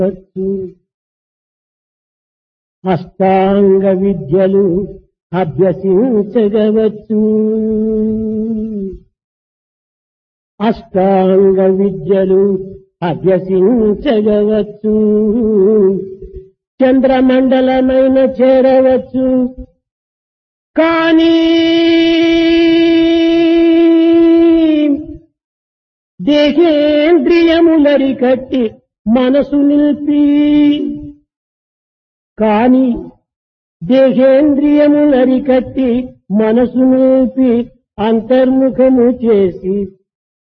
వచ్చు అష్టాంగ విద్యలు అభ్యసించగవచ్చు అష్టాంగ విద్యలు అభ్యసించగవచ్చు చంద్రమండలమైన చేరవచ్చు కానీ దేహేంద్రియములరికట్టి మనసు నిలిపి కాని దేహేంద్రియములరికట్టి మనసు నిలిపి అంతర్ముఖము చేసి